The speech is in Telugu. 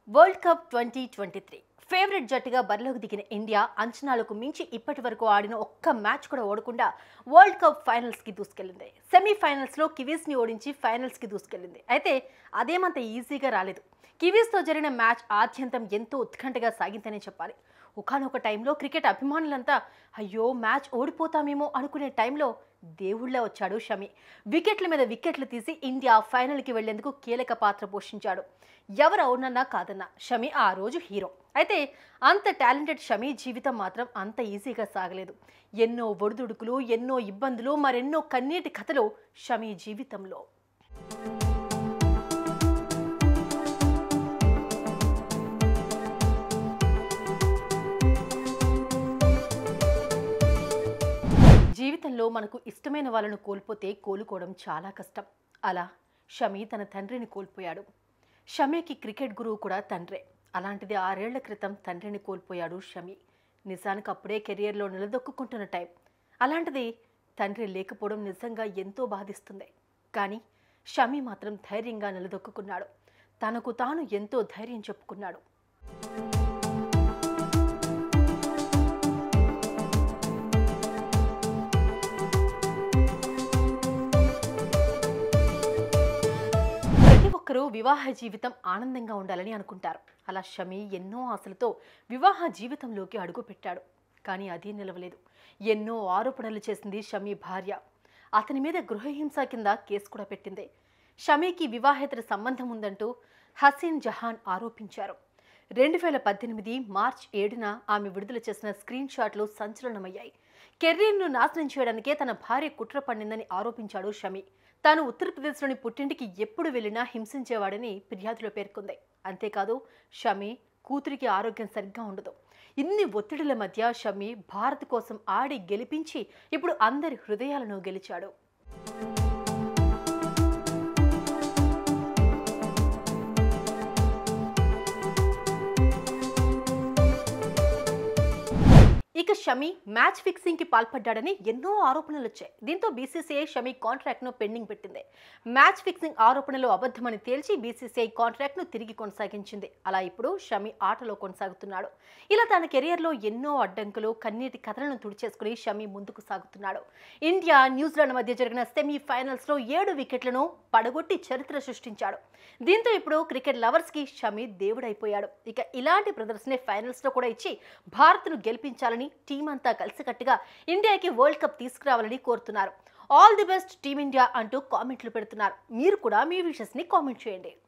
world cup twenty twenty three favourite జట్టుగా బరిలోకి దిగిన ఇండియా అంచనాలకు మించి ఇప్పటి వరకు ఆడిన ఒక్క మ్యాచ్ కూడా ఓడకుండా వరల్డ్ కప్ ఫైనల్స్కి దూసుకెళ్లింది సెమీఫైనల్స్లో కివీస్ని ఓడించి ఫైనల్స్కి దూసుకెళ్లింది అయితే అదేమంత ఈజీగా రాలేదు కివీస్తో జరిగిన మ్యాచ్ ఆద్యంతం ఎంతో ఉత్కంఠగా సాగిందనే చెప్పాలి ఒకనొక టైంలో క్రికెట్ అభిమానులంతా అయ్యో మ్యాచ్ ఓడిపోతామేమో అనుకునే టైంలో దేవుళ్ళ వచ్చాడు షమి వికెట్ల మీద వికెట్లు తీసి ఇండియా ఫైనల్కి వెళ్లేందుకు కీలక పాత్ర పోషించాడు ఎవరు అవునన్నా కాదన్నా షమి ఆ రోజు హీరో అయితే అంత టాలెంటెడ్ షమి జీవితం మాత్రం అంత ఈజీగా సాగలేదు ఎన్నో ఒడిదుడుకులు ఎన్నో ఇబ్బందులు మరెన్నో కన్నీటి కథలు షమి జీవితంలో జీవితంలో మనకు ఇష్టమైన వాళ్ళను కోల్పోతే కోలుకోవడం చాలా కష్టం అలా షమి తన తండ్రిని కోల్పోయాడు షమీకి క్రికెట్ గురువు కూడా తండ్రే అలాంటిది ఆరేళ్ల క్రితం తండ్రిని కోల్పోయాడు షమి నిజానికి అప్పుడే కెరియర్లో నిలదొక్కుంటున్న టైం అలాంటిది తండ్రి లేకపోవడం నిజంగా ఎంతో బాధిస్తుంది కానీ షమి మాత్రం ధైర్యంగా నిలదొక్కున్నాడు తనకు తాను ఎంతో ధైర్యం చెప్పుకున్నాడు ప్రతి ఒక్కరూ వివాహ జీవితం ఆనందంగా ఉండాలని అనుకుంటారు అలా షమి ఎన్నో ఆశలతో వివాహ జీవితంలోకి అడుగుపెట్టాడు కానీ అది నిలవలేదు ఎన్నో ఆరోపణలు చేసింది షమి భార్య అతని మీద గృహహింస కింద కేసు కూడా పెట్టింది షమీకి వివాహేతర సంబంధం ఉందంటూ హసీన్ జహాన్ ఆరోపించారు రెండు వేల పద్దెనిమిది మార్చ్ ఏడున ఆమె విడుదల చేసిన స్క్రీన్ షాట్లు సంచలనమయ్యాయి కెరీర్ను నాశనం చేయడానికే తన భార్య కుట్ర పన్నిందని ఆరోపించాడు షమి తాను ఉత్తరప్రదేశ్లోని పుట్టింటికి ఎప్పుడు వెళ్ళినా హింసించేవాడని ఫిర్యాదులో పేర్కొంది అంతేకాదు షమి కూతురికి ఆరోగ్యం సరిగ్గా ఉండదు ఇన్ని ఒత్తిడుల మధ్య షమి భారత్ కోసం ఆడి గెలిపించి ఇప్పుడు అందరి హృదయాలను గెలిచాడు ఇక షమి మ్యాచ్ ఫిక్సింగ్ కి పాల్పడ్డాడని ఎన్నో ఆరోపణలు వచ్చాయి దీంతో బీసీసీఐ షమి కాంట్రాక్ట్ ను పెండింగ్ పెట్టింది మ్యాచ్ ఫిక్సింగ్ ఆరోపణలు అబద్ధమని తేల్చి బీసీసీఐ కాంట్రాక్ట్ ను తిరిగి కొనసాగించింది అలా ఇప్పుడు షమి ఆటలో కొనసాగుతున్నాడు ఇలా తన కెరియర్లో ఎన్నో అడ్డంకులు కన్నీటి కథలను తుడిచేసుకుని షమి ముందుకు సాగుతున్నాడు ఇండియా న్యూజిలాండ్ మధ్య జరిగిన సెమీ ఫైనల్స్ లో ఏడు వికెట్లను పడగొట్టి చరిత్ర సృష్టించాడు దీంతో ఇప్పుడు క్రికెట్ లవర్స్ కి షమి దేవుడైపోయాడు ఇక ఇలాంటి ప్రదర్శనే ఫైనల్స్ లో కూడా ఇచ్చి భారత్ను గెలిపించాలని టీం అంతా కలిసికట్టుగా ఇండియాకి వరల్డ్ కప్ తీసుకురావాలని కోరుతున్నారు ఆల్ ది బెస్ట్ టీమిండియా అంటూ కామెంట్లు పెడుతున్నారు మీరు కూడా మీ విషెస్ ని కామెంట్ చేయండి